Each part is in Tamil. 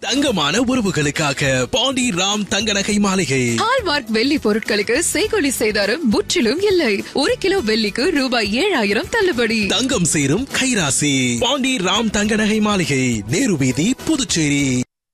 தங்கமான உறவுகளுக்காக பாண்டி ராம் தங்க நகை மாளிகை ஹால்மார்க் வெள்ளி பொருட்களுக்கு செய்கொலி செய்தாரும் முற்றிலும் இல்லை ஒரு கிலோ வெள்ளிக்கு ரூபாய் ஏழாயிரம் தள்ளுபடி தங்கம் சேரும் கைராசி பாண்டி ராம் தங்க நகை மாளிகை நேரு வீதி புதுச்சேரி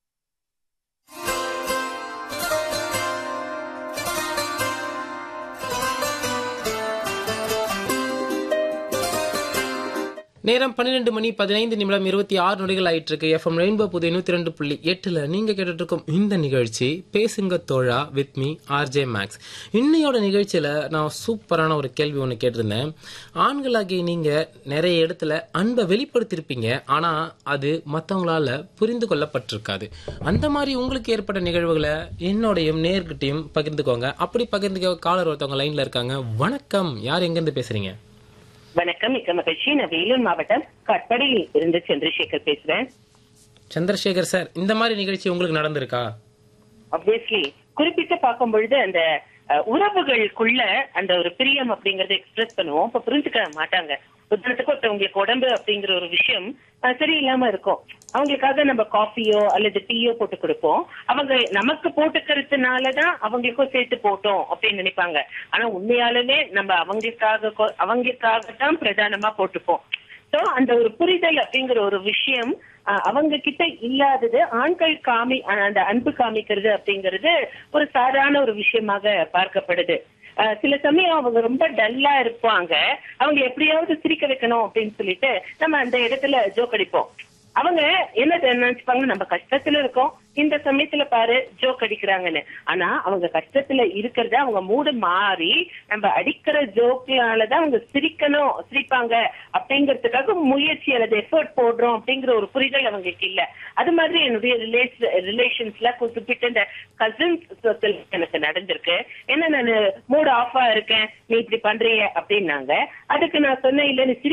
நேரம் பன்னிரெண்டு மணி பதினைந்து நிமிடம் இருபத்தி ஆறு நொடிகள் ஆயிட்டு இருக்கு எஃப்எம் ரெயின்போ புது நூத்தி ரெண்டு புள்ளி எட்டுல நீங்க கேட்டுட்டு இருக்கும் இந்த நிகழ்ச்சி பேசுங்க தோழா வித் மீ ஆர்ஜே மேக்ஸ் இன்னையோட நிகழ்ச்சியில நான் சூப்பரான ஒரு கேள்வி ஒன்று கேட்டிருந்தேன் ஆண்களாகிய நீங்க நிறைய இடத்துல அன்பை வெளிப்படுத்தியிருப்பீங்க ஆனா அது மற்றவங்களால புரிந்து கொள்ளப்பட்டிருக்காது அந்த மாதிரி உங்களுக்கு ஏற்பட்ட நிகழ்வுகளை என்னோடையும் நேர்கிட்டையும் பகிர்ந்துக்கோங்க அப்படி பகிர்ந்துக்க காலர் ஒருத்தவங்க லைன்ல இருக்காங்க வணக்கம் யார் எங்கிருந்து பேசுறீங்க வணக்கம் மிக்க மகிழ்ச்சி நான் வேலூர் மாவட்டம் கட்படியில் இருந்து சந்திரசேகர் பேசுறேன் சந்திரசேகர் சார் இந்த மாதிரி நிகழ்ச்சி உங்களுக்கு நடந்திருக்கா ஆப்வியஸ்லி குறிப்பிட்டு பார்க்கும் பொழுது அந்த அஹ், உறவுகளுக்குள்ள அந்த ஒரு பிரியம் அப்படிங்கறத எக்ஸ்பிரஸ் பண்ணுவோம் இப்ப புரிஞ்சுக்க மாட்டாங்க உதாரணத்துக்கு ஒருத்தவங்களுக்கு உடம்பு அப்படிங்கிற ஒரு விஷயம் அஹ், சரியில்லாம இருக்கும் அவங்களுக்காக நம்ம காஃபியோ அல்லது டீயோ போட்டு கொடுப்போம் அவங்க நமக்கு போட்டுக்கிறதுனாலதான் அவங்களுக்கும் சேர்த்து போட்டோம் அப்படின்னு நினைப்பாங்க ஆனா உண்மையாலுமே நம்ம அவங்களுக்காக கொ- அவங்களுக்காகத்தான் பிரதானமா போட்டுப்போம் சோ அந்த ஒரு புரிதல் அப்படிங்கிற ஒரு விஷயம் அஹ், அவங்க கிட்ட இல்லாதது ஆண்கள் காமி அஹ், அந்த அன்பு காமிக்கிறது அப்படிங்கிறது ஒரு சாதாரண ஒரு விஷயமாக பார்க்கப்படுது அஹ், சில சமயம் அவங்க ரொம்ப டல்லா இருப்பாங்க அவங்க எப்படியாவது சிரிக்க வைக்கணும் அப்படின்னு சொல்லிட்டு நம்ம அந்த இடத்துல ஜோக் அடிப்போம் அவங்க என்ன நினைச்சுப்பாங்க நம்ம கஷ்டத்துல இருக்கோம் இந்த சமயத்துல பாரு ஜோக் அடிக்கிறாங்கன்னு ஆனா அவங்க கஷ்டத்துல இருக்கிறத அவங்க மூடு மாறி நம்ம அடிக்கிற ஜோக்னாலதான் அவங்க சிரிக்கணும் சிரிப்பாங்க அப்படிங்கறதுக்காக முயற்சி அல்லது எஃபர்ட் போடுறோம் அப்படிங்கிற ஒரு புரிதல் அவங்களுக்கு இல்ல அது மாதிரி என்னுடைய ரிலேஷன்ஸ்ல குறிப்பிட்ட இந்த கசின்ஸ் சர்க்கிள் எனக்கு நடந்திருக்கு ஏன்னா நான் மூட் ஆஃபா இருக்கேன் நீ இப்படி பண்றீங்க அப்படின்னாங்க அதுக்கு நான் சொன்னேன் இல்ல நீ சிரி